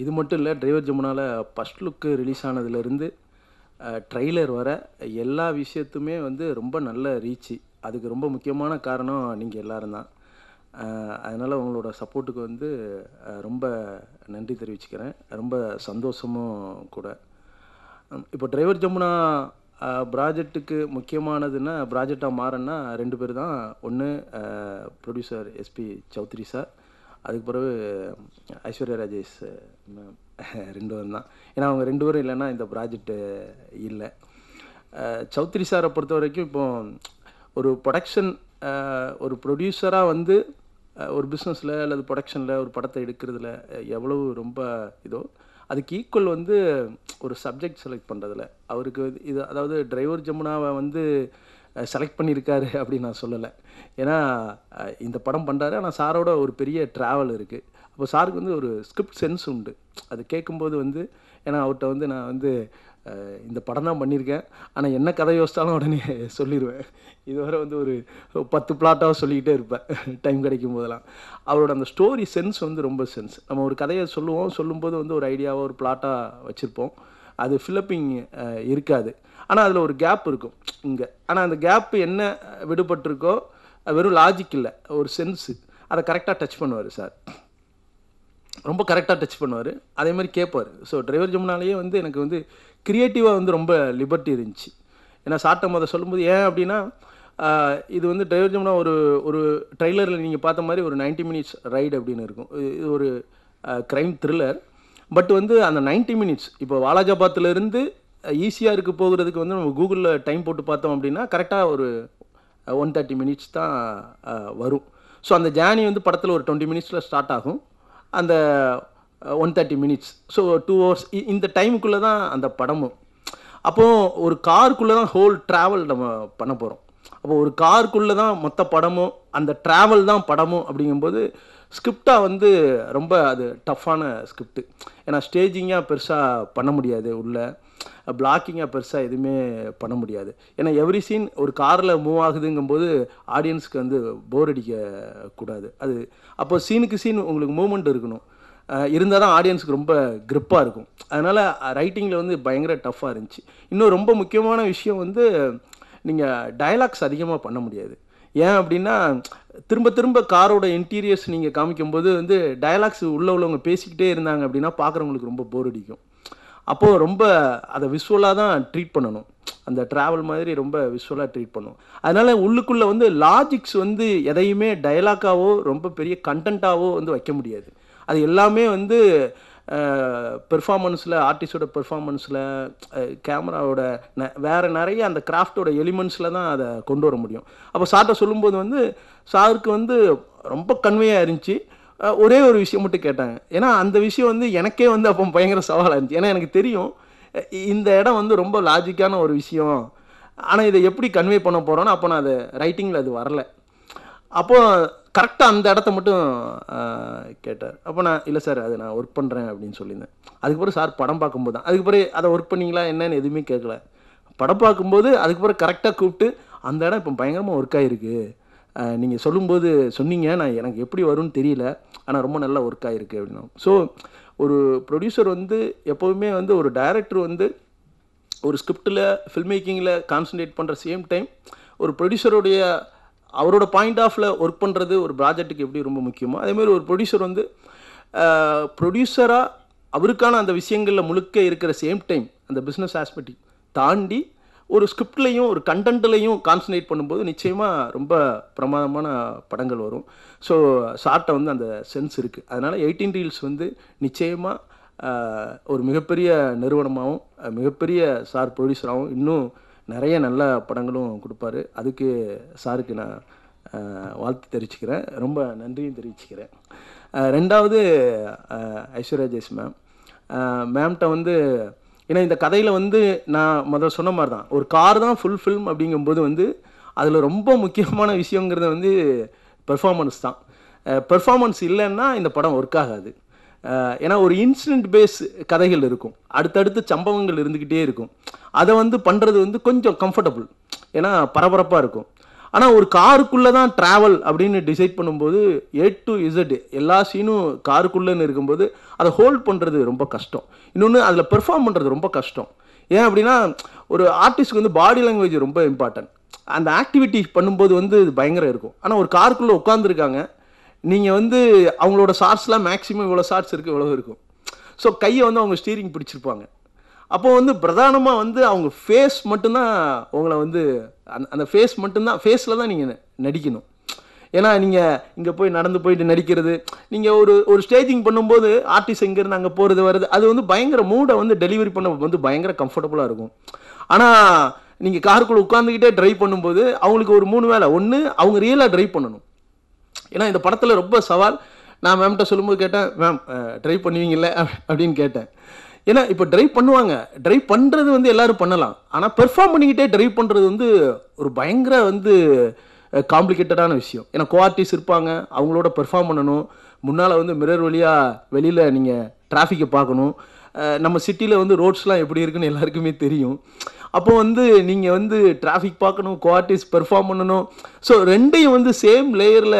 இது மட்டும் இல்லை டிரைவர் ஜமுனாவில் ஃபஸ்ட் லுக்கு ரிலீஸ் ஆனதுலேருந்து ட்ரெய்லர் வர எல்லா விஷயத்துமே வந்து ரொம்ப நல்ல ரீச்சு அதுக்கு ரொம்ப முக்கியமான காரணம் நீங்கள் எல்லாரும் தான் அதனால் உங்களோட சப்போர்ட்டுக்கு வந்து அஹ், ரொம்ப நன்றி தெரிவிச்சுக்கிறேன் ரொம்ப சந்தோஷமும் கூட உம், இப்போ டிரைவர் ஜமுனா ப்ராஜெக்ட்டுக்கு முக்கியமானதுன்னா ப்ராஜெக்டாக மாறன்னா ரெண்டு பேர் தான் ஒன்று ப்ரொடியூசர் எஸ்பி சௌத்ரி சார் அதுக்கு பிறகு ஐஸ்வர்யா ராஜேஷ் மேம் ரெண்டு பேரும் தான் ஏன்னா அவங்க ரெண்டு பேரும் இல்லைன்னா இந்த ப்ராஜெக்ட்டு இல்லை அஹ், சௌத்ரி சாரை பொறுத்த வரைக்கும் இப்போ ஒரு ப்ரொடக்ஷன் ஒரு ப்ரொடியூசராக வந்து அஹ், ஒரு பிஸ்னஸில் அல்லது ப்ரொடக்ஷனில் ஒரு படத்தை எடுக்கிறதுல அஹ், எவ்வளவு ரொம்ப இதோ அதுக்கு ஈக்குவல் வந்து ஒரு சப்ஜெக்ட் செலக்ட் பண்ணுறதுல அவருக்கு வந்து இது அதாவது டிரைவர் ஜமுனாவை வந்து செலக்ட் பண்ணியிருக்காரு அப்படின்னு நான் சொல்லலை ஏன்னா அஹ், இந்த படம் பண்ணுறாரு ஆனால் சாரோட ஒரு பெரிய ட்ராவல் இருக்குது அப்போ சாருக்கு வந்து ஒரு ஸ்கிரிப்ட் சென்ஸ் உண்டு அது கேட்கும்போது வந்து ஏன்னா அவர்கிட்ட வந்து நான் வந்து அஹ், இந்த படம் தான் பண்ணியிருக்கேன் ஆனால் என்ன கதை யோசித்தாலும் உடனே சொல்லிடுவேன் இதுவரை வந்து ஒரு பத்து பிளாட்டாக சொல்லிக்கிட்டே இருப்பேன் டைம் கிடைக்கும் போதெல்லாம் அவரோட அந்த ஸ்டோரி சென்ஸ் வந்து ரொம்ப சென்ஸ் நம்ம ஒரு கதையை சொல்லுவோம் சொல்லும்போது வந்து ஒரு ஐடியாவோ ஒரு பிளாட்டாக வச்சுருப்போம் அது ஃபில்லப்பிங் இருக்காது ஆனால் அதில் ஒரு கேப் இருக்கும் இங்கே ஆனால் அந்த கேப் என்ன விடுபட்டிருக்கோ அது வெறும் லாஜிக் இல்லை ஒரு சென்ஸு அதை கரெக்டாக டச் பண்ணுவார் சார் ரொம்ப கரெக்டாக டச் பண்ணுவார் அதே மாதிரி கேட்பார் ஸோ டிரைவர் ஜமுனாலேயே வந்து எனக்கு வந்து க்ரியேட்டிவாக வந்து ரொம்ப லிபர்ட்டி இருந்துச்சு ஏன்னா சாட்டம் அதை சொல்லும்போது ஏன் அப்படின்னா ஆஹ், இது வந்து டிரைவர் ஜமுனா ஒரு ஒரு ட்ரைலரில் நீங்கள் பார்த்த மாதிரி ஒரு 90 மினிட்ஸ் ரைடு அப்படின்னு இருக்கும் இது- இது ஒரு க்ரைம் த்ரில்லர் பட் வந்து அந்த 90 மினிட்ஸ் இப்போ வாலாஜாபாத்லேருந்து ஈஸியாருக்கு போகிறதுக்கு வந்து நம்ம கூகுளில் டைம் போட்டு பார்த்தோம் அப்படின்னா கரெக்டாக ஒரு ஒன் தேர்ட்டி மினிட்ஸ் தான் அஹ், வரும் ஸோ அந்த ஜேர்னி வந்து படத்தில் ஒரு டுவெண்ட்டி மினிட்ஸில் ஸ்டார்ட் ஆகும் அந்த one thirty minutes so two hours இந்த டைமுக்குள்ளே தான் அந்த படமும் அப்போது ஒரு காருக்குள்ளே தான் ஹோல் ட்ராவல் நம்ம பண்ண போகிறோம் அப்போ ஒரு காருக்குள்ளே தான் மொத்த படமும் அந்த ட்ராவல் தான் படமும் அப்படிங்கும்போது ஸ்கிரிப்டாக வந்து ரொம்ப அது டஃப்பான ஸ்கிரிப்ட் ஏன்னா ஸ்டேஜிங்காக பெருசாக பண்ண முடியாது உள்ள பிளாக்கிங்காக பெருசாக எதுவுமே பண்ண முடியாது ஏன்னா எவ்ரி சீன் ஒரு காரில் மூவ் ஆகுதுங்கும்போது ஆடியன்ஸ்க்கு வந்து போர் அடிக்க கூடாது அது அப்போ சீனுக்கு சீன் உங்களுக்கு மூமெண்ட் இருக்கணும் இருந்தால் தான் ஆடியன்ஸுக்கு ரொம்ப grip-ஆ இருக்கும் அதனால் ரைட்டிங்கில் வந்து பயங்கர டஃப்பாக இருந்துச்சு இன்னும் ரொம்ப முக்கியமான விஷயம் வந்து நீங்கள் டயலாக்ஸ் அதிகமாக பண்ண முடியாது ஏன் அப்படின்னா திரும்ப திரும்ப காரோட இன்டீரியர்ஸ் நீங்கள் காமிக்கும்போது வந்து டயலாக்ஸ் உள்ள உள்ளவங்க பேசிக்கிட்டே இருந்தாங்க அப்படின்னா பார்க்குறவங்களுக்கு ரொம்ப போர் அடிக்கும் அப்போது ரொம்ப அதை விஷுவலாக தான் ட்ரீட் பண்ணணும் அந்த ட்ராவல் மாதிரி ரொம்ப விஷுவலாக ட்ரீட் பண்ணும் அதனால் உள்ளுக்குள்ளே வந்து லாஜிக்ஸ் வந்து எதையுமே டயலாக்காவோ ரொம்ப பெரிய கண்டென்ட்டாவோ வந்து வைக்க முடியாது அது எல்லாமே வந்து பெர்ஃபார்மன்ஸில் ஆர்டிஸ்டோட பெர்ஃபார்மன்ஸில் கேமராவோட ந வேறு நிறைய அந்த கிராஃப்டோட எலிமெண்ட்ஸில் தான் அதை கொண்டு வர முடியும் அப்போ சார்ட்ட சொல்லும்போது வந்து சாருக்கு வந்து ரொம்ப கன்வேயாக இருந்துச்சு அஹ் ஒரே ஒரு விஷயம் மட்டும் கேட்டாங்க ஏன்னா அந்த விஷயம் வந்து எனக்கே வந்து அப்போ பயங்கர சவாலாக இருந்துச்சு ஏன்னா எனக்கு தெரியும் அஹ் இந்த இடம் வந்து ரொம்ப லாஜிக்கான ஒரு விஷயம் ஆனால் இதை எப்படி கன்வே பண்ண போகிறோன்னு அப்போ நான் அது ரைட்டிங்கில் அது வரல அப்போ கரெக்டாக அந்த இடத்த மட்டும் ஆஹ், கேட்டார் அப்போ நான் இல்லை சார் அது நான் ஒர்க் பண்ணுறேன் அப்படின்னு சொல்லியிருந்தேன் அதுக்கப்புறம் சார் படம் பார்க்கும்போது தான் அதுக்கப்புறம் அதை ஒர்க் பண்ணீங்களா என்னன்னு எதுவுமே கேட்கல படம் பார்க்கும்போது அதுக்கப்புறம் கரெக்டாக கூப்பிட்டு அந்த இடம் இப்போ பயங்கரமாக ஒர்க் ஆகிருக்கு நீங்கள் சொல்லும்போது சொன்னீங்க நான் எனக்கு எப்படி வரும்னு தெரியல ஆனால் ரொம்ப நல்லா ஒர்க் ஆகிருக்கு அப்படின்னா ஸோ ஒரு ப்ரொடியூசர் வந்து எப்போவுமே வந்து ஒரு டைரக்டர் வந்து ஒரு ஸ்கிரிப்டில் ஃபில்ம் மேக்கிங்கில் கான்சன்ட்ரேட் பண்ணுற சேம் டைம் ஒரு ப்ரொடியூசருடைய அவரோட பாயிண்ட் ஆஃப்ல ஒர்க் பண்ணுறது ஒரு ப்ராஜெக்ட்டுக்கு எப்படி ரொம்ப முக்கியமோ அதேமாதிரி ஒரு ப்ரொடியூசர் வந்து ப்ரொடியூசராக அவருக்கான அந்த விஷயங்களில் முழுக்க இருக்கிற சேம் டைம் அந்த பிஸ்னஸ் ஆஸ்பெக்ட் தாண்டி ஒரு ஸ்கிரிப்ட்லேயும் ஒரு கண்டென்ட்லையும் கான்சன்ட்ரேட் பண்ணும்போது நிச்சயமாக ரொம்ப பிரமாதமான படங்கள் வரும் ஸோ ஷார்ட்டை வந்து அந்த சென்ஸ் இருக்குது அதனால் எயிட்டீன் ரீல்ஸ் வந்து நிச்சயமாக ஆஹ் ஒரு மிகப்பெரிய நிறுவனமாகவும் அஹ் மிகப்பெரிய சார் ப்ரொடியூசராகவும் இன்னும் நிறைய நல்ல படங்களும் கொடுப்பாரு அதுக்கு சாருக்கு நான் ஆஹ் வாழ்த்து தெரிவிச்சுக்கிறேன் ரொம்ப நன்றியும் தெரிவிச்சுக்கிறேன் ஆஹ் ரெண்டாவது ஆஹ் ஐஸ்வர்யா ஜெய்ஸ் மேம் மேம்கிட்ட வந்து ஏன்னா இந்த கதையில் வந்து நான் முதல்ல சொன்ன மாதிரி தான் ஒரு கார் தான் ஃபுல் ஃபில்ம் அப்படிங்கும்போது வந்து அதில் ரொம்ப முக்கியமான விஷயங்கிறது வந்து பெர்ஃபார்மன்ஸ் தான் பெர்ஃபார்மன்ஸ் இல்லைன்னா இந்த படம் ஒர்க் ஆகாது அஹ் ஏன்னா ஒரு இன்சிடென்ட் பேஸ் கதைகள் இருக்கும் அடுத்தடுத்து சம்பவங்கள் இருந்துக்கிட்டே இருக்கும் அதை வந்து பண்ணுறது வந்து கொஞ்சம் கம்ஃபர்டபுள் ஏன்னா பரபரப்பாக இருக்கும் ஆனால் ஒரு காருக்குள்ளே தான் ட்ராவல் அப்படின்னு டிசைட் பண்ணும்போது ஏ டு இசட் எல்லா சீனும் காருக்குள்ளேன்னு இருக்கும்போது அதை ஹோல்ட் பண்ணுறது ரொம்ப கஷ்டம் இன்னொன்று அதில் பெர்ஃபார்ம் பண்ணுறது ரொம்ப கஷ்டம் ஏன் அப்படின்னா ஒரு ஆர்டிஸ்ட்க்கு வந்து பாடி லாங்குவேஜ் ரொம்ப இம்பார்ட்டன்ட் அந்த ஆக்டிவிட்டி பண்ணும்போது வந்து இது பயங்கரம் இருக்கும் ஆனால் ஒரு காருக்குள்ளே உட்காந்துருக்காங்க நீங்கள் வந்து அவங்களோட ஷார்ட்ஸ்லாம் மேக்ஸிமம் இவ்வளோ ஷார்ட்ஸ் இருக்குது இவ்வளோ இருக்கும் ஸோ கையை வந்து அவங்க ஸ்டீரிங் பிடிச்சிருப்பாங்க அப்போ வந்து பிரதானமாக வந்து அவங்க ஃபேஸ் மட்டும்தான் உங்களை வந்து அந்த அந்த ஃபேஸ் மட்டும்தான் ஃபேஸில் தான் நீங்கள் நடிக்கணும் ஏன்னா நீங்கள் இங்கே போய் நடந்து போயிட்டு நடிக்கிறது நீங்கள் ஒரு ஒரு ஸ்டேஜிங் பண்ணும்போது ஆர்டிஸ்ட் இங்கேருந்து அங்கே போகிறது வருது அது வந்து பயங்கர மூடை வந்து டெலிவரி பண்ண வந்து பயங்கர கம்ஃபர்டபுளாக இருக்கும் ஆனால் நீங்கள் காருக்குள்ளே உட்காந்துக்கிட்டே ட்ரைவ் பண்ணும்போது அவங்களுக்கு ஒரு மூணு வேலை ஒன்று அவங்க ரியலாக ட்ரைவ் பண்ணணும் ஏன்னா இந்த படத்தில் ரொம்ப சவால் நான் மேம்கிட்ட சொல்லும்போது கேட்டேன் மேம் ட்ரைவ் பண்ணுவீங்கல்ல அப்படின்னு கேட்டேன் ஏன்னா இப்போ ட்ரைவ் பண்ணுவாங்க ட்ரைவ் பண்ணுறது வந்து எல்லாரும் பண்ணலாம் ஆனால் பெர்ஃபார்ம் பண்ணிக்கிட்டே ட்ரைவ் பண்ணுறது வந்து ஒரு பயங்கர வந்து காம்ப்ளிகேட்டடான விஷயம் ஏன்னா கோஆர்டிஸ் இருப்பாங்க அவங்களோட பெர்ஃபார்ம் பண்ணணும் முன்னால் வந்து மிரர் வழியாக வெளியில் நீங்கள் டிராஃபிக்கை பார்க்கணும் அஹ் நம்ம சிட்டியில் வந்து ரோட்ஸ்லாம் எப்படி இருக்குன்னு எல்லாருக்குமே தெரியும் அப்போ வந்து நீங்கள் வந்து டிராஃபிக் பார்க்கணும் கோஆர்டிஸ் பெர்ஃபார்ம் பண்ணணும் ஸோ ரெண்டையும் வந்து சேம் லேயரில்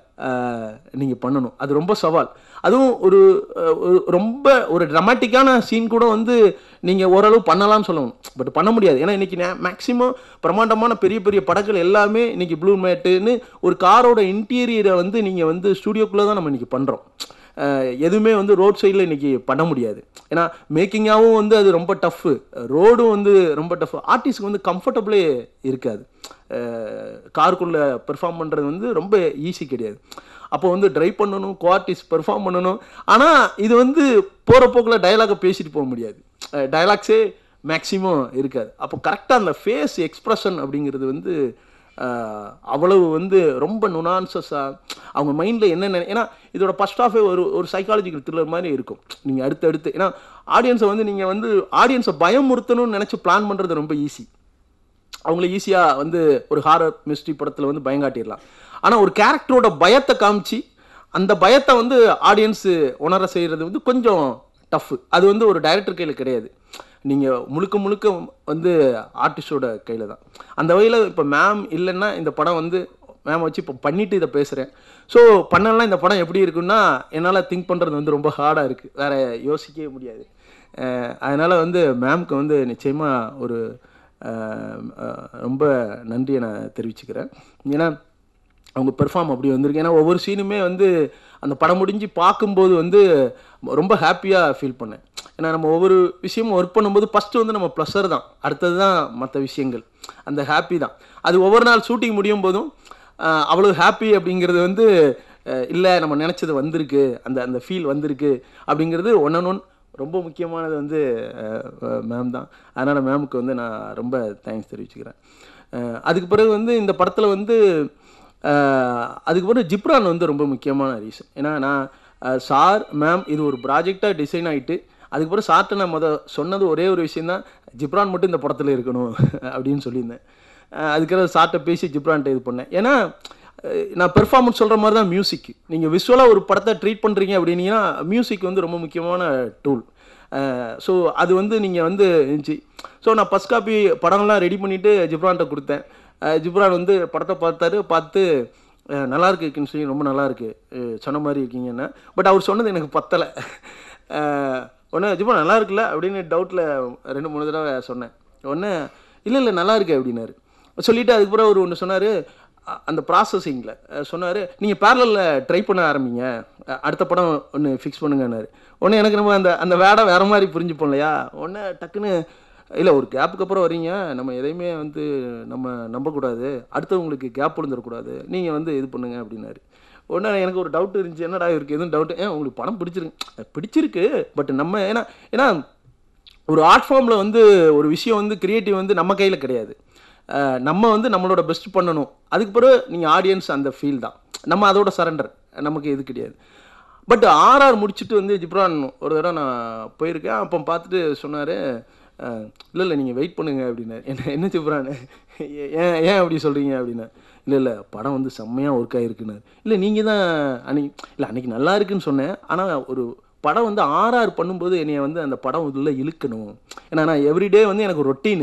நீங்கள் பண்ணணும் அது ரொம்ப சவால் அதுவும் ஒரு அஹ், ஒரு ரொம்ப ஒரு ட்ரமாட்டிக்கான சீன் கூட வந்து நீங்கள் ஓரளவு பண்ணலாம்னு சொல்லணும் பட் பண்ண முடியாது ஏன்னா இன்றைக்கி மேக்ஸிமம் பிரமாண்டமான பெரிய பெரிய படங்கள் எல்லாமே இன்றைக்கி ப்ளூ மேட்டுன்னு ஒரு காரோட இன்டீரியரை வந்து நீங்கள் வந்து ஸ்டூடியோக்குள்ளே தான் நம்ம இன்றைக்கி பண்ணுறோம் எதுவுமே வந்து ரோட் சைடில் இன்றைக்கி பண்ண முடியாது ஏன்னா மேக்கிங்காகவும் வந்து அது ரொம்ப டஃப்பு ரோடும் வந்து ரொம்ப டஃப் ஆர்டிஸ்ட்க்கு வந்து கம்ஃபர்டபுளே இருக்காது காருக்குள்ளே பெர்ஃபார்ம் பண்ணுறது வந்து ரொம்ப ஈஸி கிடையாது அப்போ வந்து ட்ரைவ் பண்ணணும் கோஆர்டிஸ்ட் பெர்ஃபார்ம் பண்ணணும் ஆனால் இது வந்து போகிற போக்கில் டயலாகை பேசிட்டு போக முடியாது டயலாக்ஸே மேக்ஸிமம் இருக்காது அப்போ கரெக்டாக அந்த ஃபேஸ் எக்ஸ்ப்ரெஷன் அப்படிங்கிறது வந்து அஹ், அவ்வளவு வந்து ரொம்ப நுனான்சஸாக அவங்க மைண்டில் என்ன நினை ஏன்னா இதோட ஃபஸ்ட் ஆஃபே ஒரு ஒரு சைக்காலஜிக்கல் த்ரில்லர் மாதிரி இருக்கும் நீங்கள் அடுத்து அடுத்து ஏன்னா ஆடியன்ஸை வந்து நீங்கள் வந்து ஆடியன்ஸை பயமுறுத்தணும்னு நினச்சி பிளான் பண்ணுறது ரொம்ப ஈஸி அவங்கள ஈஸியாக வந்து ஒரு ஹாரர் மிஸ்ட்ரி படத்தில் வந்து பயங்காட்டிடலாம் ஆனால் ஒரு கேரக்டரோட பயத்தை காமிச்சு அந்த பயத்தை வந்து ஆடியன்ஸு உணர செய்கிறது வந்து கொஞ்சம் டஃப்பு அது வந்து ஒரு டைரக்டர் கையில் கிடையாது நீங்கள் முழுக்க முழுக்க வந்து ஆர்டிஸ்டோட கையில் தான் அந்த வகையில் இப்போ மேம் இல்லைன்னா இந்த படம் வந்து மேம் வச்சு இப்போ பண்ணிட்டு இதை பேசுகிறேன் ஸோ பண்ணலாம் இந்த படம் எப்படி இருக்குன்னா என்னால் திங்க் பண்ணுறது வந்து ரொம்ப ஹார்டாக இருக்குது வேறு யோசிக்கவே முடியாது அதனால் வந்து மேம்க்கு வந்து நிச்சயமாக ஒரு அஹ், அஹ், ரொம்ப நன்றியை நான் தெரிவிச்சுக்கிறேன் ஏன்னா அவங்க பெர்ஃபார்ம் அப்படி வந்திருக்கு ஏன்னா ஒவ்வொரு சீனுமே வந்து அந்த படம் முடிஞ்சு பார்க்கும்போது வந்து ரொம்ப ஹாப்பியாக ஃபீல் பண்ணேன் ஏன்னா நம்ம ஒவ்வொரு விஷயமும் ஒர்க் பண்ணும்போது ஃபஸ்ட்டு வந்து நம்ம ப்ளஸர் தான் அடுத்தது தான் மற்ற விஷயங்கள் அந்த ஹாப்பி தான் அது ஒவ்வொரு நாள் ஷூட்டிங் முடியும் போதும் ஆஹ், அவ்வளோ ஹாப்பி அப்படிங்கிறது வந்து இல்லை நம்ம நினச்சது வந்திருக்கு அந்த அந்த ஃபீல் வந்திருக்கு அப்படிங்கிறது ஒன் அண்ட் ஒன் ரொம்ப முக்கியமானது வந்து மேம் தான் அதனால் மேமுக்கு வந்து நான் ரொம்ப தேங்க்ஸ் தெரிவிச்சுக்கிறேன் அஹ், அதுக்கு பிறகு வந்து இந்த படத்தில் வந்து அஹ், அதுக்கு பிறகு ஜிப்ரான் வந்து ரொம்ப முக்கியமான ரீசன் ஏன்னா நான் அஹ், சார் மேம் இது ஒரு ப்ராஜெக்டாக டிசைன் ஆகிட்டு அதுக்கப்புறம் சார்ட்ட நான் முத சொன்னது ஒரே ஒரு விஷயந்தான் ஜிப்ரான் மட்டும் இந்த படத்தில் இருக்கணும் அப்படின்னு சொல்லியிருந்தேன் அஹ், அதுக்காக சார்ட்ட பேசி ஜிப்ரான்ட்ட இது பண்ணேன் ஏன்னா அஹ், நான் பெர்ஃபார்மன்ஸ் சொல்கிற மாதிரி தான் மியூசிக் நீங்கள் விஷுவலாக ஒரு படத்தை ட்ரீட் பண்ணுறீங்க அப்படின்னீங்கன்னா மியூசிக் வந்து ரொம்ப முக்கியமான டூல் ஸோ அது வந்து நீங்கள் வந்து இருந்துச்சு ஸோ நான் ஃபஸ்ட் காப்பி படம்லாம் ரெடி பண்ணிவிட்டு ஜிப்ரான்ட்ட கொடுத்தேன் அஹ், ஜிப்ரான் வந்து படத்தை பார்த்தாரு பார்த்து அஹ், நல்லா இருக்கு கின்ஸ்லி ரொம்ப நல்லா இருக்கு அஹ், சொன்ன மாதிரி இருக்கீங்கன்னா பட் அவர் சொன்னது எனக்கு பத்தலை ஒன்று ஜிப்ரான் நல்லா இருக்குல்ல அப்படின்னு டவுட்டில் ரெண்டு மூணு தடவை சொன்னேன் ஒன்று இல்லை இல்லை நல்லா இருக்கு அப்படின்னாரு சொல்லிவிட்டு அதுக்கப்புறம் அவர் ஒன்று சொன்னார் அந்த ப்ராசஸிங்கில் சொன்னார் நீங்கள் பேரலில் ட்ரை பண்ண ஆரம்பிங்க அஹ், அடுத்த படம் ஒன்று ஃபிக்ஸ் பண்ணுங்கன்னாரு ஒன்று எனக்கு நம்ம அந்த அந்த வேடை வேறு மாதிரி புரிஞ்சுப்போம் இல்லையா ஒன்று டக்குன்னு இல்லை ஒரு கேப்புக்கு அப்புறம் வரீங்க நம்ம எதையுமே வந்து நம்ம நம்பக்கூடாது அடுத்தவங்களுக்கு கேப் விழுந்துடக்கூடாது நீங்கள் வந்து இது பண்ணுங்க அப்படின்னாரு ஒன்று எனக்கு ஒரு டவுட் இருந்துச்சு என்னடா இருக்கு எதுவும் டவுட் ஏன் உங்களுக்கு படம் பிடிச்சிருக்கு பிடிச்சிருக்கு பட் நம்ம ஏன்னா ஏன்னா ஒரு ஆர்ட் ஃபார்மில் வந்து ஒரு விஷயம் வந்து கிரியேட்டிவ் வந்து நம்ம கையில் கிடையாது அஹ் நம்ம வந்து நம்மளோட பெஸ்ட் பண்ணணும் அதுக்கு பிறகு நீங்கள் ஆடியன்ஸ் அந்த ஃபீல் தான் நம்ம அதோட சரண்டர் நமக்கு இது கிடையாது பட் ஆர்ஆர் முடிச்சுட்டு வந்து ஜிப்ரான் ஒரு தடவை நான் போயிருக்கேன் அப்போ பார்த்துட்டு சொன்னார் இல்லை இல்லை நீங்கள் வெயிட் பண்ணுங்க அப்படின்னாரு என்ன என்ன ஜிப்ரான் ஏன் ஏன் அப்படி சொல்கிறீங்க அப்படின்னா இல்லை இல்லை படம் வந்து செம்மையாக ஒர்க் ஆகிருக்குன்னு இல்லை நீங்கள் தான் அன்னைக்கு இல்லை அன்னைக்கு நல்லா இருக்குன்னு சொன்னேன் ஆனால் ஒரு படம் வந்து ஆர்ஆர் பண்ணும்போது என்னைய வந்து அந்த படம் உள்ள இழுக்கணும் ஏன்னா நான் எவ்ரிடே வந்து எனக்கு ரொட்டீனு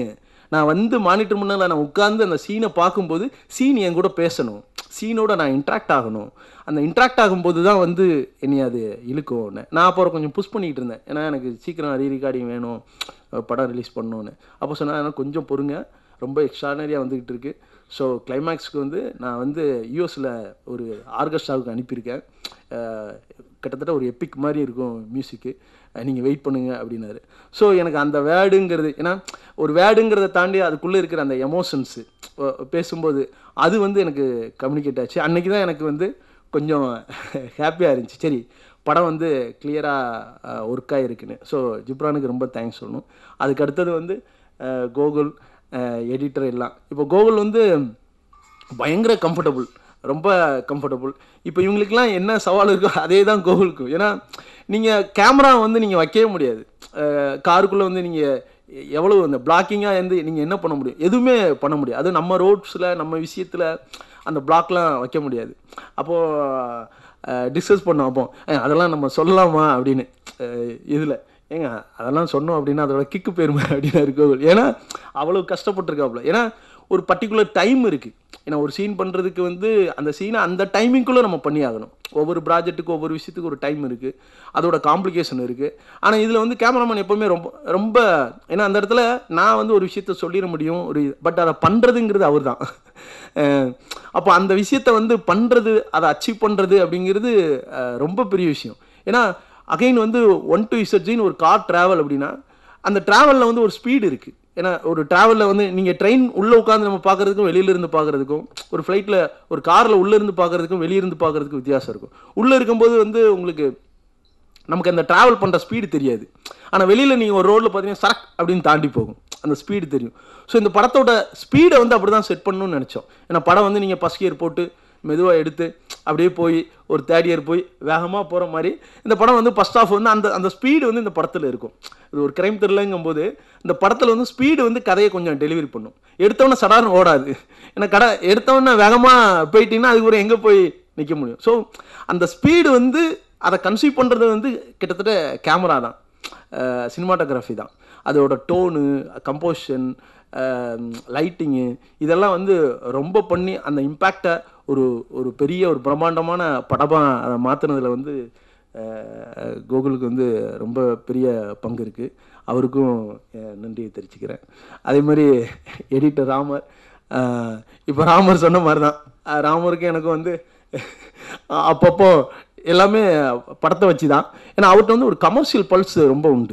நான் வந்து மானிட்டர் முன்னால் நான் உட்காந்து அந்த சீனை பார்க்கும்போது சீன் என் கூட பேசணும் சீனோட நான் இன்ட்ராக்ட் ஆகணும் அந்த இன்ட்ராக்ட் ஆகும்போது தான் வந்து என்னை அது இழுக்கும் ஒன்று நான் அப்புறம் கொஞ்சம் புஷ் பண்ணிக்கிட்டு இருந்தேன் ஏன்னா எனக்கு சீக்கிரம் ரீ ரெக்கார்டிங் வேணும் அஹ் படம் ரிலீஸ் பண்ணணும்னு அப்போ சொன்னேன் "எனக்கு கொஞ்சம் பொறுங்க ரொம்ப எக்ஸ்ட்ரானரியாக வந்துக்கிட்டு இருக்கு ஸோ கிளைமேக்ஸ்க்கு வந்து நான் வந்து யூஎஸில் ஒரு ஆர்கெஸ்ட்ராவுக்கு அனுப்பியிருக்கேன் அஹ் கிட்டத்தட்ட ஒரு எப்பிக் மாதிரி இருக்கும் மியூசிக்கு நீங்கள் வெயிட் பண்ணுங்க அப்படின்னாரு ஸோ எனக்கு அந்த வேர்டுங்கிறது ஏன்னா ஒரு வேர்டுங்கிறத தாண்டி அதுக்குள்ளே இருக்கிற அந்த எமோஷன்ஸு பேசும்போது அது வந்து எனக்கு கம்யூனிகேட் ஆச்சு அன்றைக்கி தான் எனக்கு வந்து கொஞ்சம் ஹாப்பியாக இருந்துச்சு சரி படம் வந்து கிளியராக ஒர்க் ஆகிருக்குன்னு ஸோ ஜிப்ரானுக்கு ரொம்ப தேங்க்ஸ் சொல்லணும் அதுக்கு அடுத்தது வந்து அஹ், கோகுல் எடிட்டர் எல்லாம் இப்போ கோகுல் வந்து பயங்கர கம்ஃபர்டபுள் ரொம்ப கம்ஃபர்டபுள் இப்போ இவங்களுக்குலாம் என்ன சவால் இருக்கோ அதே தான் கோகுலுக்கும் ஏன்னா நீங்கள் கேமரா வந்து நீங்கள் வைக்கவே முடியாது காருக்குள்ளே வந்து நீங்கள் எவ்வளோ அந்த பிளாக்கிங்காக இருந்து நீங்கள் என்ன பண்ண முடியும் எதுவுமே பண்ண முடியாது அது நம்ம ரோட்ஸில் நம்ம விஷயத்தில் அந்த பிளாக்லாம் வைக்க முடியாது அப்போது டிஸ்கஸ் பண்ணோம் அப்போ "ஏய், அதெல்லாம் நம்ம சொல்லலாமா அப்படின்னு இதில் ஏங்க அதெல்லாம் சொன்னோம் அப்படின்னா அதோட கிக்கு போயிருமே அப்படின்னு இருக்கோம் ஏன்னா அவ்வளோ கஷ்டப்பட்டிருக்காப்புல ஏன்னா ஒரு பர்டிகுலர் டைம் இருக்குது ஏன்னா ஒரு சீன் பண்ணுறதுக்கு வந்து அந்த சீனை அந்த டைமிங்குள்ளே நம்ம பண்ணி ஆகணும் ஒவ்வொரு ப்ராஜெக்ட்டுக்கு ஒவ்வொரு விஷயத்துக்கு ஒரு டைம் இருக்குது அதோட காம்ப்ளிகேஷன் இருக்குது ஆனால் இதில் வந்து கேமராமேன் எப்போவுமே ரொம்ப ரொம்ப ஏன்னா அந்த இடத்துல நான் வந்து ஒரு விஷயத்த சொல்லிட முடியும் ஒரு பட் அதை பண்ணுறதுங்கிறது அவர் தான் அப்போ அந்த விஷயத்தை வந்து பண்ணுறது அதை அச்சீவ் பண்ணுறது அப்படிங்கிறது அஹ், ரொம்ப பெரிய விஷயம் ஏன்னா அகைன் வந்து ஒன் டு இசட்ஜின்னு ஒரு கார் ட்ராவல் அப்படின்னா அந்த ட்ராவலில் வந்து ஒரு ஸ்பீடு இருக்குது ஏன்னா ஒரு ட்ராவலில் வந்து நீங்கள் ட்ரெயின் உள்ளே உட்காந்து நம்ம பார்க்குறதுக்கும் வெளியில இருந்து பார்க்குறதுக்கும் ஒரு ஃப்ளைட்டில் ஒரு காரில் உள்ளே இருந்து பார்க்குறதுக்கும் வெளியிருந்து பார்க்குறதுக்கும் வித்தியாசம் இருக்கும் உள்ளே இருக்கும்போது வந்து உங்களுக்கு நமக்கு அந்த ட்ராவல் பண்ணுற ஸ்பீடு தெரியாது ஆனால் வெளியில் நீங்கள் ஒரு ரோட்டில் பார்த்தீங்கன்னா சரக் அப்படின்னு தாண்டி போகும் அந்த ஸ்பீடு தெரியும் ஸோ இந்த படத்தோட ஸ்பீடை வந்து அப்படி தான் செட் பண்ணணும்னு நினச்சோம் ஏன்னா படம் வந்து நீங்கள் ஃபஸ்ட் இயர் போட்டு மெதுவாக எடுத்து அப்படியே போய் ஒரு தேர்ட் இயர் போய் வேகமாக போகிற மாதிரி இந்த படம் வந்து ஃபஸ்ட் ஆஃப் வந்து அந்த அந்த ஸ்பீடு வந்து இந்த படத்தில் இருக்கும் இது ஒரு கிரைம் த்ரில்லங்கும் போது இந்த படத்தில் வந்து ஸ்பீடு வந்து கதையை கொஞ்சம் டெலிவரி பண்ணும் எடுத்தவொடனே சடார்னு ஓடாது ஏன்னா கடை எடுத்தவொடனே வேகமாக போயிட்டீங்கன்னா அதுக்கு ஒரு எங்கே போய் நிற்க முடியும் ஸோ அந்த ஸ்பீடு வந்து அதை கன்சீவ் பண்ணுறது வந்து கிட்டத்தட்ட கேமரா தான் சினிமாட்டோகிராஃபி தான் அதோட டோனு கம்போசிஷன் லைட்டிங்கு இதெல்லாம் வந்து ரொம்ப பண்ணி அந்த இம்பேக்டை ஒரு ஒரு பெரிய ஒரு பிரம்மாண்டமான படமாக அதை மாற்றுனதில் வந்து அஹ், கோகுலுக்கு வந்து ரொம்ப பெரிய பங்கு இருக்குது அவருக்கும் என் நன்றியை தெரிவிச்சுக்கிறேன் அதே மாதிரி எடிட்டர் ராமர் இப்போ ராமர் சொன்ன மாதிரி தான் அஹ், ராமருக்கு எனக்கு வந்து அப்பப்போ எல்லாமே படத்தை வச்சு தான் ஏன்னா அவர்கிட்ட வந்து ஒரு கமர்ஷியல் பல்ஸ் ரொம்ப உண்டு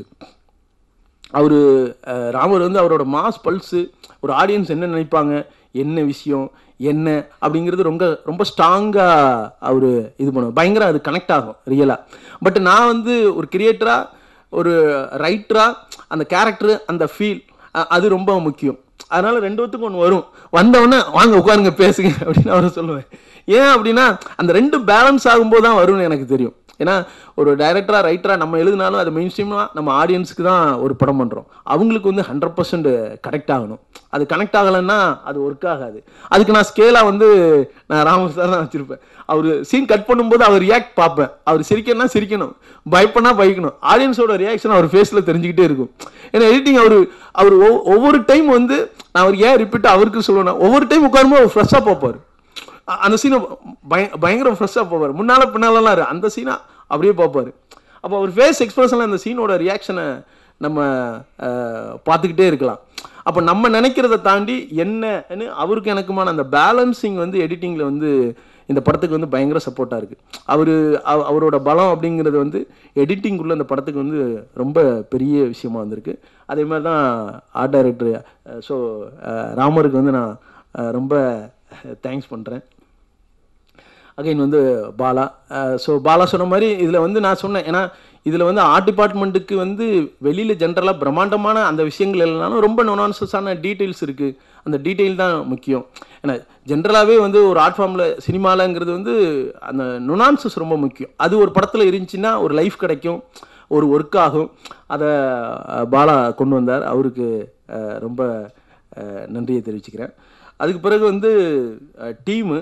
அவர் ராமர் வந்து அவரோட மாஸ் பல்ஸு ஒரு ஆடியன்ஸ் என்ன நினைப்பாங்க என்ன விஷயம் என்ன அப்படிங்கிறது ரொம்ப ரொம்ப ஸ்ட்ராங்காக அவர் இது பண்ணுவார் பயங்கர அது கனெக்ட் ஆகும் ரியலாக பட் நான் வந்து ஒரு கிரியேட்டராக ஒரு ரைட்டராக அந்த கேரக்டர் அந்த ஃபீல் அது ரொம்ப முக்கியம் அதனால் ரெண்டு பேத்துக்கும் ஒன்று வரும் வந்தவொடனே வாங்க உட்காருங்க பேசுங்க அப்படின்னு அவரை சொல்லுவேன் ஏன் அப்படின்னா அந்த ரெண்டு பேலன்ஸ் ஆகும்போது தான் வரும்னு எனக்கு தெரியும் ஏன்னா ஒரு டைரக்டராக ரைட்டராக நம்ம எழுதினாலும் அது மெயின் ஸ்ட்ரீமாக நம்ம ஆடியன்ஸுக்கு தான் ஒரு படம் பண்ணுறோம் அவங்களுக்கு வந்து ஹண்ட்ரட் பர்சன்ட் கனெக்ட் ஆகணும் அது கனெக்ட் ஆகலைன்னா அது ஒர்க் ஆகாது அதுக்கு நான் ஸ்கேலாக வந்து நான் ராமர் சார் தான் வச்சுருப்பேன் அவர் சீன் கட் பண்ணும்போது அவர் ரியாக்ட் பார்ப்பேன் அவர் சிரிக்கணும்னா சிரிக்கணும் பயப்படனா பயக்கணும் ஆடியன்ஸோட ரியாக்ஷன் அவர் ஃபேஸில் தெரிஞ்சுக்கிட்டே இருக்கும் ஏன்னா எடிட்டிங் அவர் அவர் ஒவ்- ஒவ்வொரு டைம் வந்து நான் அவர் ஏன் ரிப்பீட் அவருக்கு சொல்லுவேன்னா ஒவ்வொரு டைம் உட்காரும்போது அவர் ஃப்ரெஷ்ஷாக பார்ப்பார் அ- அந்த சீனை பய பயங்கர ஃப்ரெஷ்ஷாக பார்ப்பார் முன்னால் பின்னாலலாம் இரு அந்த சீனை அப்படியே பார்ப்பார் அப்போ அவர் ஃபேஸ் எக்ஸ்பிரஷனில் அந்த சீனோட ரியாக்ஷனை நம்ம அஹ், பார்த்துக்கிட்டே இருக்கலாம் அப்போ நம்ம நினைக்கிறத தாண்டி என்னன்னு அவருக்கு எனக்குமான அந்த பேலன்சிங் வந்து எடிட்டிங்கில் வந்து இந்த படத்துக்கு வந்து பயங்கர சப்போர்ட்டாக இருக்குது அவர் அவரோட பலம் அப்படிங்கிறது வந்து எடிட்டிங்குள்ளே இந்த படத்துக்கு வந்து ரொம்ப பெரிய விஷயமா வந்திருக்கு அதே மாதிரி தான் ஆர்ட் டைரக்டர் ஸோ ராமருக்கு வந்து நான் அஹ், ரொம்ப தேங்க்ஸ் பண்ணுறேன் அகைன் வந்து பாலா ஸோ பாலா சொன்ன மாதிரி இதில் வந்து நான் சொன்னேன் ஏன்னா இதில் வந்து ஆர்ட் டிபார்ட்மெண்ட்டுக்கு வந்து வெளியில் ஜென்ரலாக பிரம்மாண்டமான அந்த விஷயங்கள் இல்லைனாலும் ரொம்ப நொனான்சஸான டீட்டெயில்ஸ் இருக்குது அந்த டீட்டெயில் தான் முக்கியம் ஏன்னா ஜென்ரலாகவே வந்து ஒரு ஆர்ட் ஃபார்மில் சினிமாலங்கிறது வந்து அந்த நொனான்சஸ் ரொம்ப முக்கியம் அது ஒரு படத்தில் இருந்துச்சுன்னா ஒரு லைஃப் கிடைக்கும் ஒரு ஒர்க் ஆகும் அதை அஹ், பாலா கொண்டு வந்தார் அவருக்கு அஹ், ரொம்ப அஹ், நன்றியை தெரிவிச்சுக்கிறேன் அதுக்கு பிறகு வந்து டீமு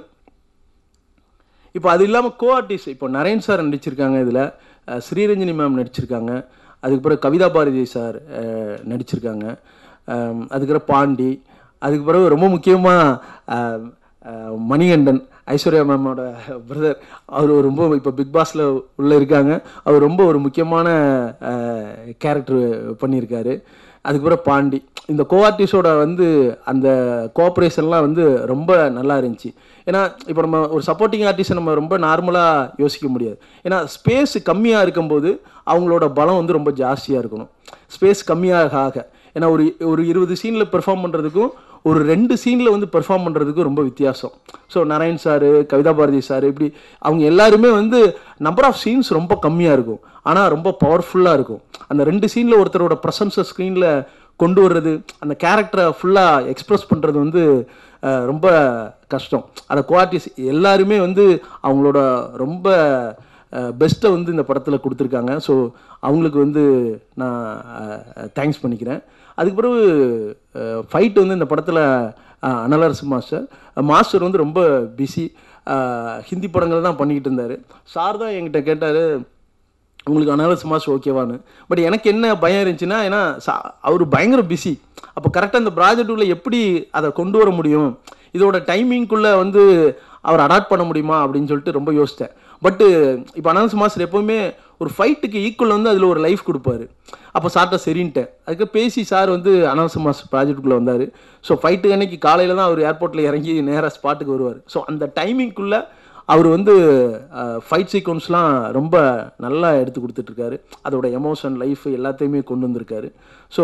இப்போ அது இல்லாமல் கோ ஆர்டிஸ்ட் இப்போ நரேன் சார் நடிச்சிருக்காங்க இதில் ஸ்ரீரஞ்சனி மேம் நடிச்சிருக்காங்க அதுக்கு பிறகு கவிதா பாரதி சார் அஹ், நடிச்சிருக்காங்க அதுக்கப்புறம் பாண்டி அதுக்கு பிறகு ரொம்ப முக்கியமாக மணிகண்டன் ஐஸ்வர்யா மேமோட பிரதர் அவர் ரொம்ப இப்போ பிக் பாஸில் உள்ளே இருக்காங்க அவர் ரொம்ப ஒரு முக்கியமான கேரக்டர் பண்ணியிருக்காரு அதுக்கப்புறம் பாண்டி இந்த கோஆர்டிஸ்டோட வந்து அந்த கோஆப்ரேஷன்லாம் வந்து ரொம்ப நல்லா இருந்துச்சு ஏன்னா இப்போ நம்ம ஒரு சப்போர்ட்டிங் ஆர்டிஸ்ட்டை நம்ம ரொம்ப நார்மலாக யோசிக்க முடியாது ஏன்னா ஸ்பேஸ் கம்மியாக இருக்கும்போது அவங்களோட பலம் வந்து ரொம்ப ஜாஸ்தியாக இருக்கணும் ஸ்பேஸ் கம்மியாக ஆக ஏன்னா ஒரு ஒரு இருபது சீனில் பெர்ஃபார்ம் பண்ணுறதுக்கும் ஒரு ரெண்டு சீனில் வந்து பெர்ஃபார்ம் பண்ணுறதுக்கும் ரொம்ப வித்தியாசம் so Narayan sir Kavitha Bharathi sir இப்படி அவங்க எல்லாருமே வந்து நம்பர் ஆஃப் சீன்ஸ் ரொம்ப கம்மியாக இருக்கும் ஆனால் ரொம்ப பவர்ஃபுல்லாக இருக்கும் அந்த ரெண்டு சீனில் ஒருத்தரோட ப்ரெசன்ஸை ஸ்க்ரீனில் கொண்டு வர்றது அந்த கேரக்டரை ஃபுல்லாக எக்ஸ்ப்ரெஸ் பண்ணுறது வந்து அஹ், ரொம்ப கஷ்டம் அந்த குவாலிட்டிஸ் எல்லாருமே வந்து அவங்களோட ரொம்ப பெஸ்ட்டை வந்து இந்த படத்தில் கொடுத்துருக்காங்க ஸோ அவங்களுக்கு வந்து நான் தேங்க்ஸ் பண்ணிக்கிறேன் அதுக்கு பிறகு ஃபைட் வந்து இந்த படத்தில் அனலரசு மாஸ்டர் மாஸ்டர் வந்து ரொம்ப பிஸி ஹிந்தி படங்கள் தான் பண்ணிக்கிட்டு இருந்தார் சார் தான் என்கிட்ட கேட்டார் உங்களுக்கு அனாலிஸ் மாஸ் ஓகேவான்னு பட் எனக்கு என்ன பயம் இருந்துச்சுன்னா ஏன்னா அவர் பயங்கர பிஸி அப்போ கரெக்டாக இந்த ப்ராஜெக்ட் உள்ள எப்படி அதை கொண்டு வர முடியும் இதோட டைமிங்குள்ளே வந்து அவர் அடாப்ட் பண்ண முடியுமா அப்படின்னு சொல்லிட்டு ரொம்ப யோசித்தேன் பட்டு இப்போ அனாலிஸ் மாஸ்டர் எப்போவுமே ஒரு ஃபைட்டுக்கு ஈக்குவல் வந்து அதில் ஒரு லைஃப் கொடுப்பாரு அப்போ சார்ட்ட சரின்ட்டேன் அதுக்கு பேசி சார் வந்து அனாலிஸ் மாஸ்டர் ப்ராஜெக்ட்டுக்குள்ளே வந்தார் ஸோ ஃபைட்டு அன்னைக்கு காலையில் தான் அவர் ஏர்போர்ட்டில் இறங்கி நேராக ஸ்பாட்டுக்கு வருவார் ஸோ அந்த டைமிங்குள்ளே அவர் வந்து ஃபைட் சீக்வன்ஸ்லாம் ரொம்ப நல்லா எடுத்து கொடுத்துட்ருக்காரு அதோட எமோஷன் லைஃப் எல்லாத்தையுமே கொண்டு வந்திருக்காரு ஸோ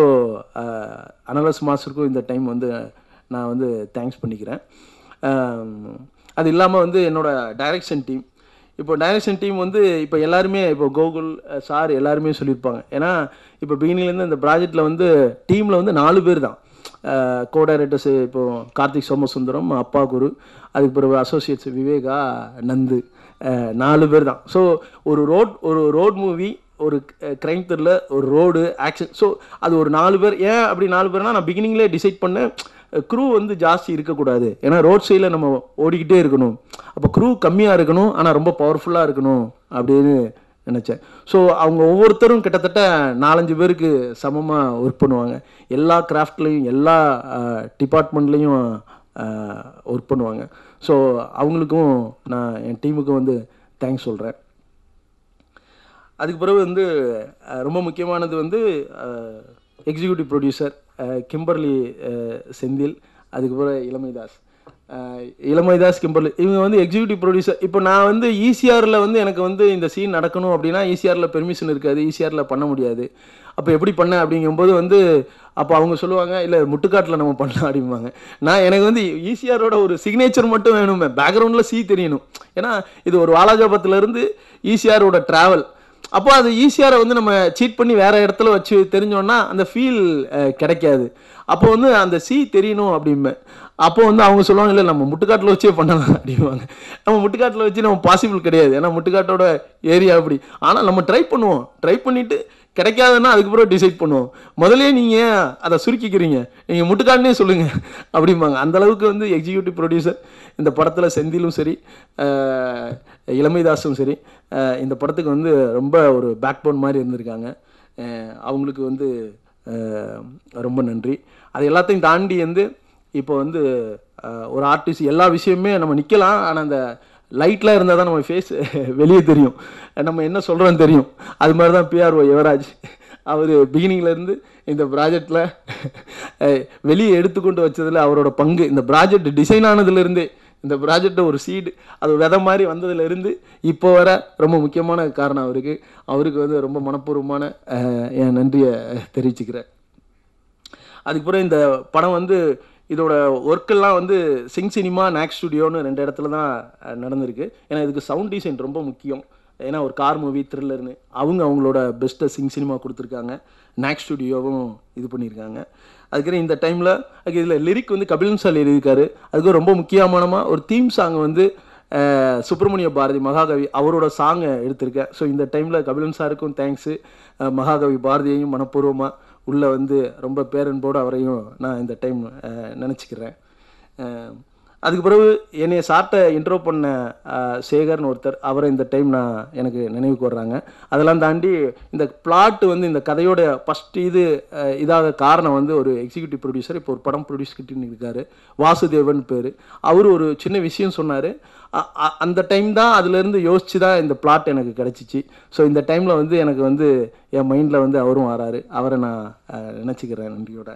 அனலஸ் மாஸ்டருக்கும் இந்த டைம் வந்து நான் வந்து தேங்க்ஸ் பண்ணிக்கிறேன் அஹ், அது இல்லாமல் வந்து என்னோட டைரக்ஷன் டீம் இப்போ டைரக்ஷன் டீம் வந்து இப்போ எல்லாருமே இப்போ கோகுல் அஹ், சார் எல்லாருமே சொல்லியிருப்பாங்க ஏன்னா இப்போ பிகினிங்லேருந்து இந்த ப்ராஜெக்டில் வந்து டீமில் வந்து நாலு பேர் தான் கோ டைரக்டர்ஸ் இப்போ கார்த்திக் சோமசுந்தரம் அப்பா குரு அதுக்கு பிறகு அசோசியேட்ஸ் விவேகா நந்து அஹ், நாலு பேர் தான் ஸோ ஒரு ரோட் ஒரு ரோட் மூவி ஒரு க்ரைம் த்ரில்லர் ஒரு ரோடு ஆக்ஷன் ஸோ அது ஒரு நாலு பேர் ஏன் அப்படி நாலு பேர்னா நான் பிகினிங்லேயே டிசைட் பண்ணேன் க்ரூ வந்து ஜாஸ்தி இருக்கக்கூடாது ஏன்னா ரோட் சைடில் நம்ம ஓடிக்கிட்டே இருக்கணும் அப்போ க்ரூ கம்மியாக இருக்கணும் ஆனால் ரொம்ப பவர்ஃபுல்லாக இருக்கணும் அப்படின்னு நினச்சேன் ஸோ அவங்க ஒவ்வொருத்தரும் கிட்டத்தட்ட நாலஞ்சு பேருக்கு சமமாக ஒர்க் பண்ணுவாங்க எல்லா கிராஃப்ட்லேயும் எல்லா டிபார்ட்மெண்ட்லேயும் ஒர்க் பண்ணுவாங்க ஸோ அவங்களுக்கும் நான் என் டீமுக்கும் வந்து தேங்க்ஸ் சொல்கிறேன் அதுக்கு பிறகு வந்து அஹ், ரொம்ப முக்கியமானது வந்து எக்ஸிக்யூட்டிவ் ப்ரொடியூசர் கிம்பர்லி அஹ், செந்தில் அதுக்கு பிறகு இளமைதாஸ் அஹ், இளமைதாஸ் கிம்பர்லி இவங்க வந்து எக்ஸிக்யூட்டிவ் ப்ரொடியூசர் இப்போ நான் வந்து ஈசிஆரில் வந்து எனக்கு வந்து இந்த சீன் நடக்கணும் அப்படின்னா ஈசிஆரில் பெர்மிஷன் இருக்காது ஈசிஆரில் பண்ண முடியாது அப்போ எப்படி பண்ண அப்படிங்கும்போது வந்து அப்போ அவங்க சொல்லுவாங்க இல்லை முட்டுக்காட்டில் நம்ம பண்ணலாம் அப்படிம்பாங்க நான் எனக்கு வந்து ஈசிஆரோட ஒரு சிக்னேச்சர் மட்டும் வேணுமே பேக்ரவுண்டில் சி தெரியணும் ஏன்னா இது ஒரு வாலாஜாபத்துலேருந்து ஈசிஆரோட ட்ராவல் அப்போ அது ஈஸியாரை வந்து நம்ம சீட் பண்ணி வேற இடத்துல வச்சு தெரிஞ்சோன்னா அந்த ஃபீல் கிடைக்காது அப்போ வந்து அந்த சி தெரியணும் அப்படிம்பேன் அப்போ வந்து அவங்க சொல்லுவாங்க இல்லை நம்ம முட்டுக்காட்டில் வச்சே பண்ணலாம் அப்படிம்பாங்க நம்ம முட்டுக்காட்டில் வச்சு நம்ம பாசிபிள் கிடையாது ஏன்னா முட்டுக்காட்டோட ஏரியா அப்படி ஆனால் நம்ம ட்ரை பண்ணுவோம் ட்ரை பண்ணிட்டு கிடைக்காதுன்னா அதுக்கப்புறம் டிசைட் பண்ணுவோம் முதல்லயே நீங்கள் அதை சுருக்கிக்கிறீங்க நீங்கள் முட்டுக்காட்டுனே சொல்லுங்கள் அப்படிம்பாங்க அந்த அளவுக்கு வந்து எக்ஸிக்யூட்டிவ் ப்ரொடியூசர் இந்த படத்தில் செந்திலும் சரி அஹ், இளமைதாசும் சரி அஹ், இந்த படத்துக்கு வந்து ரொம்ப ஒரு பேக் போன் மாதிரி இருந்திருக்காங்க அஹ், அவங்களுக்கு வந்து அஹ், ரொம்ப நன்றி அது எல்லாத்தையும் தாண்டி வந்து இப்போ வந்து அஹ், ஒரு ஆர்டிஸ்ட் எல்லா விஷயமே நம்ம நிற்கலாம் ஆனால் அந்த லைட்லாம் இருந்தால் தான் நம்ம ஃபேஸ் வெளியே தெரியும் நம்ம என்ன சொல்கிறோன்னு தெரியும் அது மாதிரி தான் பிஆர்ஓ யுவராஜ் அவர் இருந்து இந்த ப்ராஜெக்டில் வெளியே எடுத்துக்கொண்டு வச்சதில் அவரோட பங்கு இந்த ப்ராஜெக்ட் டிசைன் ஆனதுலேருந்தே இந்த ப்ராஜெக்டை ஒரு சீடு அது விதை மாதிரி வந்ததுலேருந்து இப்போ வர ரொம்ப முக்கியமான காரணம் அவருக்கு அவருக்கு வந்து ரொம்ப மனப்பூர்வமான அஹ், என் நன்றியை தெரிவிச்சுக்கிறேன் அதுக்கு பிறகு இந்த படம் வந்து இதோட ஒர்க்கெல்லாம் வந்து சிங் சினிமா நாக் ஸ்டுடியோன்னு ரெண்டு இடத்துல தான் அஹ், நடந்திருக்கு ஏன்னா இதுக்கு சவுண்ட் டிசைன் ரொம்ப முக்கியம் ஏன்னா ஒரு கார் மூவி த்ரில்லர்னு அவங்க அவங்களோட பெஸ்ட்டை சிங் சினிமா கொடுத்துருக்காங்க நாக் ஸ்டுடியோவும் இது பண்ணியிருக்காங்க அதுக்கப்புறம் இந்த டைமில் இதில் லிரிக் வந்து கபிலன் சார் எழுதியிருக்காரு அதுக்கு ரொம்ப முக்கியமானமாக ஒரு தீம் சாங் வந்து அஹ், சுப்பிரமணிய பாரதி மகாகவி அவரோட சாங்கை எடுத்திருக்கேன் ஸோ இந்த டைமில் கபிலன் சாருக்கும் தேங்க்ஸு மகாகவி பாரதியையும் மனப்பூர்வமாக உள்ளே வந்து ரொம்ப பேரன்போடு அவரையும் நான் இந்த டைம் நினச்சிக்கிறேன் அதுக்கு பிறகு என்னை சார்ட்ட இன்ட்ரோ பண்ண அஹ், சேகர்னு ஒருத்தர் அவரை இந்த டைம் நான் எனக்கு நினைவுக்கு வர்றாங்க அதெல்லாம் தாண்டி இந்த பிளாட் வந்து இந்த கதையோட ஃபஸ்ட் இது அஹ், இதாக காரணம் வந்து ஒரு எக்ஸிக்யூட்டிவ் ப்ரொடியூசர் இப்போ ஒரு படம் ப்ரொடியூஸ் கிட்டு இருக்காரு வாசுதேவன் பேர் அவர் ஒரு சின்ன விஷயம் சொன்னார் அந்த டைம் தான் அதுலேருந்து யோசிச்சு தான் இந்த பிளாட் எனக்கு கிடச்சிச்சு ஸோ இந்த டைமில் வந்து எனக்கு வந்து என் மைண்டில் வந்து அவரும் வராரு அவரை நான் அஹ், நினச்சிக்கிறேன் நன்றியோட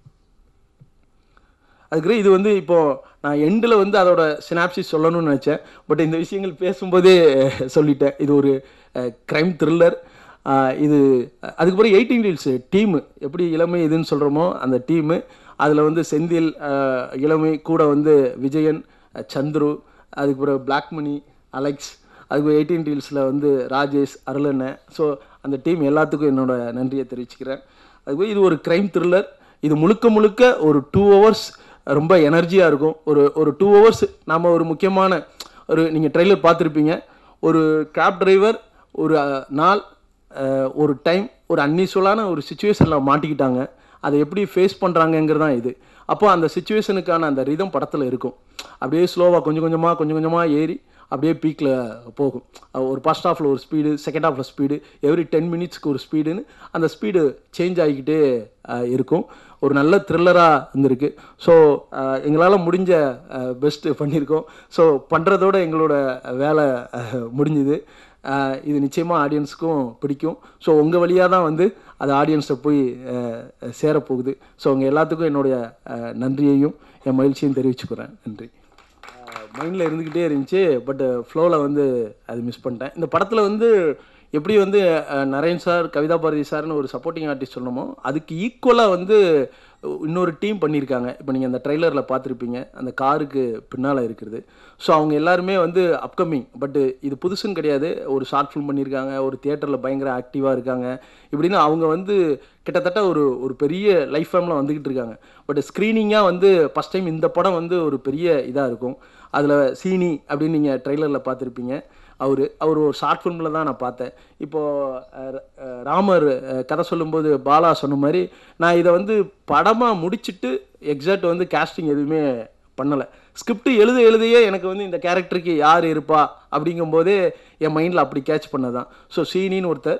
அதுக்கு இது வந்து இப்போ நான் எண்டில் வந்து அதோட சினாப்சிஸ் சொல்லணும்னு நினச்சேன் பட் இந்த விஷயங்கள் பேசும்போதே சொல்லிட்டேன் இது ஒரு க்ரைம் த்ரில்லர் இது அதுக்கப்புறம் எயிட்டீன் ரீல்ஸ் டீமு எப்படி இளமை இதுன்னு சொல்கிறோமோ அந்த டீமு அதில் வந்து செந்தில் அஹ், இளமை கூட வந்து விஜயன் அஹ், சந்துரு அதுக்கப்புறம் பிளாக் மணி அலெக்ஸ் அதுக்கு எயிட்டீன் ரீல்ஸில் வந்து ராஜேஷ் அருளண்ணன் ஸோ அந்த டீம் எல்லாத்துக்கும் என்னோட நன்றியை தெரிவிச்சுக்கிறேன் அதுக்கு இது ஒரு க்ரைம் த்ரில்லர் இது முழுக்க முழுக்க ஒரு டூ ஹவர்ஸ் ரொம்ப எனர்ஜியாக இருக்கும் ஒரு ஒரு டூ ஹவர்ஸ் நாம் ஒரு முக்கியமான ஒரு நீங்கள் ட்ரெய்லர் பார்த்துருப்பீங்க ஒரு கேப் டிரைவர் ஒரு அஹ், நாள் அஹ், ஒரு டைம் ஒரு அன்யூஸ்வலான ஒரு சுச்சுவேஷனில் மாட்டிக்கிட்டாங்க அதை எப்படி ஃபேஸ் பண்ணுறாங்கங்கிறது தான் இது அப்போ அந்த சுச்சுவேஷனுக்கான அந்த ரிதம் படத்தில் இருக்கும் அப்படியே ஸ்லோவாக கொஞ்சம் கொஞ்சமாக கொஞ்சம் கொஞ்சமாக ஏறி அப்படியே பீக்கில் போகும் அஹ் ஒரு ஃபர்ஸ்ட் ஹாஃபில் ஒரு ஸ்பீடு செகண்ட் ஹாஃபில் ஸ்பீடு எவ்ரி டென் மினிட்ஸ்க்கு ஒரு ஸ்பீடுன்னு அந்த ஸ்பீடு சேஞ்ச் ஆகிக்கிட்டே அஹ், இருக்கும் ஒரு நல்ல த்ரில்லராக இருந்திருக்கு ஸோ எங்களால் முடிஞ்ச பெஸ்ட்டு பண்ணியிருக்கோம் ஸோ பண்ணுறதோட எங்களோட வேலை அஹ், முடிஞ்சுது அஹ், இது நிச்சயமாக ஆடியன்ஸுக்கும் பிடிக்கும் ஸோ உங்கள் வழியாக தான் வந்து அது ஆடியன்ஸை போய் அஹ், சேரப்போகுது ஸோ உங்கள் எல்லாத்துக்கும் என்னுடைய அஹ், நன்றியையும் என் மகிழ்ச்சியும் தெரிவிச்சுக்கிறேன் நன்றி மைண்டில் இருந்துக்கிட்டே இருந்துச்சு பட் ஃப்ளோவில் வந்து அது மிஸ் பண்ணிட்டேன் இந்த படத்தில் வந்து எப்படி வந்து அஹ், நரேன் சார் கவிதா பாரதி சார்னு ஒரு சப்போர்ட்டிங் ஆர்டிஸ்ட் சொன்னோமோ அதுக்கு ஈக்குவலாக வந்து இன்னொரு டீம் பண்ணியிருக்காங்க இப்போ நீங்கள் அந்த ட்ரெய்லரில் பார்த்துருப்பீங்க அந்த காருக்கு பின்னால் இருக்கிறது ஸோ அவங்க எல்லாருமே வந்து அப்கமிங் பட் இது புதுசுன்னு கிடையாது ஒரு ஷார்ட் ஃபிலிம் பண்ணியிருக்காங்க ஒரு தியேட்டரில் பயங்கர ஆக்டிவாக இருக்காங்க இப்படின்னு அவங்க வந்து கிட்டத்தட்ட ஒரு ஒரு பெரிய லைஃப் ஃபேமில் வந்துக்கிட்டு இருக்காங்க பட் ஸ்க்ரீனிங்காக வந்து ஃபஸ்ட் டைம் இந்த படம் வந்து ஒரு பெரிய இதாக இருக்கும் அதில் சீனி அப்படின்னு நீங்கள் ட்ரெய்லரில் பார்த்துருப்பீங்க அவர் அவர் ஒரு ஷார்ட் ஃபிலிமில் தான் நான் பார்த்தேன் இப்போது ராமர் அஹ், கதை சொல்லும்போது பாலா சொன்ன மாதிரி நான் இதை வந்து படமாக முடிச்சிட்டு எக்ஸாக்ட் வந்து casting எதுவுமே பண்ணலை ஸ்கிரிப்ட் எழுத எழுதையே எனக்கு வந்து இந்த கேரக்டருக்கு யார் இருப்பா அப்படிங்கும்போதே என் மைண்டில் அப்படி கேட்ச் பண்ணதான் ஸோ சீனின்னு ஒருத்தர்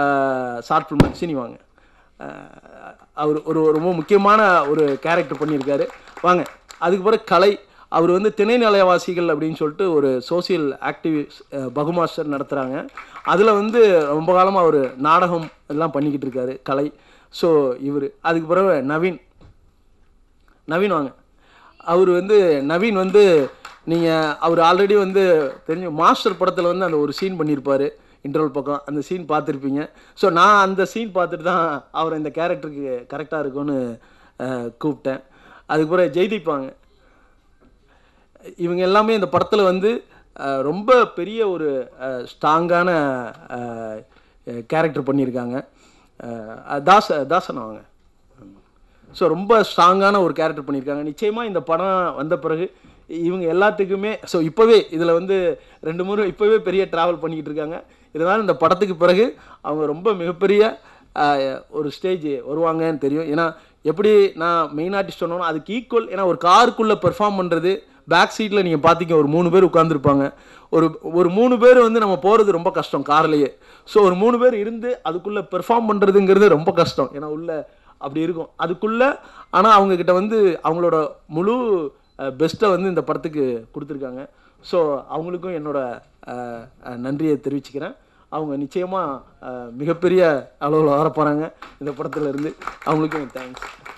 ஷார்ட் ஃபிலிம் சீனி வாங்க அஹ், அவர் ஒரு ரொம்ப முக்கியமான ஒரு கேரக்டர் பண்ணியிருக்காரு வாங்க அதுக்கு பிறகு கலை அவர் வந்து திணை நிலையவாசிகள் அப்படின்னு சொல்லிட்டு ஒரு சோசியல் ஆக்டிவிஸ் பகுமாஸ்டர் நடத்துகிறாங்க அதில் வந்து ரொம்ப காலமாக அவர் நாடகம் எல்லாம் பண்ணிக்கிட்டு இருக்காரு கலை ஸோ இவர் அதுக்கு பிறகு நவீன் நவீன் வாங்க அவர் வந்து நவீன் வந்து நீங்கள் அவர் ஆல்ரெடி வந்து தெரிஞ்ச மாஸ்டர் படத்தில் வந்து அந்த ஒரு சீன் பண்ணியிருப்பார் இன்டர்வல் பக்கம் அந்த சீன் பார்த்துருப்பீங்க ஸோ நான் அந்த சீன் பார்த்துட்டு தான் அவர் இந்த கேரக்டருக்கு கரெக்டாக இருக்கும்னு அஹ், கூப்பிட்டேன் அதுக்கு பிறகு ஜெய்தீப் வாங்க இவங்க எல்லாமே இந்த படத்தில் வந்து அஹ், ரொம்ப பெரிய ஒரு ஸ்ட்ராங்கான கேரக்டர் பண்ணியிருக்காங்க அஹ், தாச தாசன் அவங்க ஸோ ரொம்ப ஸ்ட்ராங்கான ஒரு கேரக்டர் பண்ணியிருக்காங்க நிச்சயமாக இந்த படம் வந்த பிறகு இவங்க எல்லாத்துக்குமே ஸோ இப்போவே இதில் வந்து ரெண்டு மூணு இப்போவே பெரிய ட்ராவல் பண்ணிக்கிட்டு இருக்காங்க இதனால் இந்த படத்துக்கு பிறகு அவங்க ரொம்ப மிகப்பெரிய ஆஹ், ஒரு ஸ்டேஜ் வருவாங்கன்னு தெரியும் ஏன்னா எப்படி நான் மெயின் ஆர்டிஸ்ட் சொன்னோன்னா அதுக்கு ஈக்குவல் ஏன்னா ஒரு காருக்குள்ளே பெர்ஃபார்ம் பண்ணுறது பேக் சீட்டில் நீங்கள் பார்த்தீங்க ஒரு மூணு பேர் உட்காந்துருப்பாங்க ஒரு ஒரு மூணு பேர் வந்து நம்ம போகிறது ரொம்ப கஷ்டம் கார்லேயே ஸோ ஒரு மூணு பேர் இருந்து அதுக்குள்ளே பெர்ஃபார்ம் பண்ணுறதுங்கிறது ரொம்ப கஷ்டம் ஏன்னா உள்ள அப்படி இருக்கும் அதுக்குள்ளே ஆனால் அவங்கக்கிட்ட வந்து அவங்களோட முழு பெஸ்ட்டை வந்து இந்த படத்துக்கு கொடுத்துருக்காங்க ஸோ அவங்களுக்கும் என்னோட அஹ், அஹ், நன்றியை தெரிவிச்சுக்கிறேன் அவங்க நிச்சயமாக மிகப்பெரிய அளவில் வர போகிறாங்க இந்த படத்துல இருந்து அவங்களுக்கும் தேங்க்ஸ்